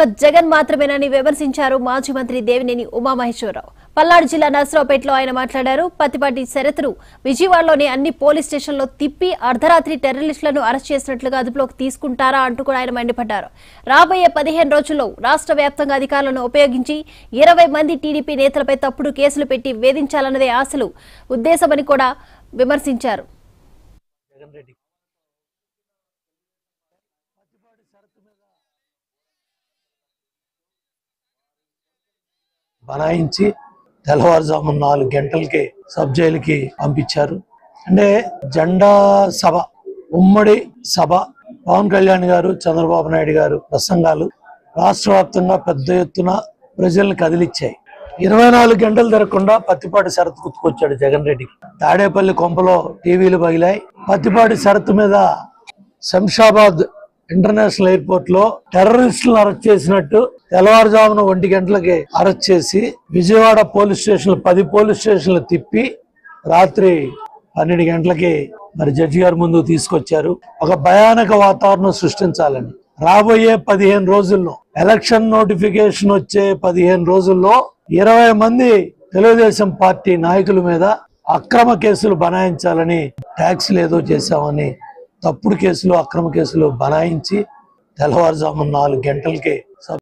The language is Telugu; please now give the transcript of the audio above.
జగన్ మాత్రమేనని విమర్శించారు మాజీ మంత్రి దేవినేని ఉమామహేశ్వరరావు పల్నాడు జిల్లా నర్సరావుపేటలో ఆయన మాట్లాడారు పత్తిపాటి శరత్ను విజయవాడలోని అన్ని పోలీస్ స్టేషన్లో తిప్పి అర్ధరాత్రి టెర్రరిస్టులను అరెస్ట్ చేసినట్లుగా అదుపులోకి తీసుకుంటారా అంటూ కూడా ఆయన మండిపడ్డారు రాబోయే పదిహేను రోజుల్లో రాష్ట్ర వ్యాప్తంగా అధికారులను ఉపయోగించి ఇరవై మంది టీడీపీ నేతలపై తప్పుడు కేసులు పెట్టి వేధించాలన్నదే ఆశలు ఉద్దేశమని కూడా విమర్శించారు జగన్ రెడ్డి బనాయించి తెల్లవారుజామున నాలుగు గంటలకి సబ్ జైలుకి పంపించారు అంటే జెండా సభ ఉమ్మడి సభ పవన్ కళ్యాణ్ గారు చంద్రబాబు నాయుడు గారు ప్రసంగాలు రాష్ట్ర వ్యాప్తంగా పెద్ద ఎత్తున ప్రజల్ని కదిలిచ్చాయి ఇరవై నాలుగు గంటలు తిరగకుండా పత్తిపాటి శరత్ గుర్తుకొచ్చాడు జగన్ రెడ్డికి తాడేపల్లి కొంపలో టీవీలు పగిలాయి పత్తిపాటి శరత్ మీద శంషాబాద్ ఇంటర్నేషనల్ ఎయిర్పోర్ట్ లో టెర్రరిస్టులను అరెస్ట్ చేసినట్టు తెల్లవారుజామున ఒంటి గంటలకి అరెస్ట్ చేసి విజయవాడ పోలీస్ స్టేషన్లు పది పోలీస్ స్టేషన్లు తిప్పి రాత్రి పన్నెండు గంటలకి మరి జడ్జి గారి ముందు తీసుకొచ్చారు ఒక భయానక వాతావరణం సృష్టించాలని రాబోయే పదిహేను రోజుల్లో ఎలక్షన్ నోటిఫికేషన్ వచ్చే పదిహేను రోజుల్లో ఇరవై మంది తెలుగుదేశం పార్టీ నాయకుల మీద అక్రమ కేసులు బనాయించాలని ట్యాక్స్లు ఏదో చేశామని తప్పుడు కేసులు అక్రమ కేసులు బనాయించి తెల్లవారుజామున నాలుగు గంటలకి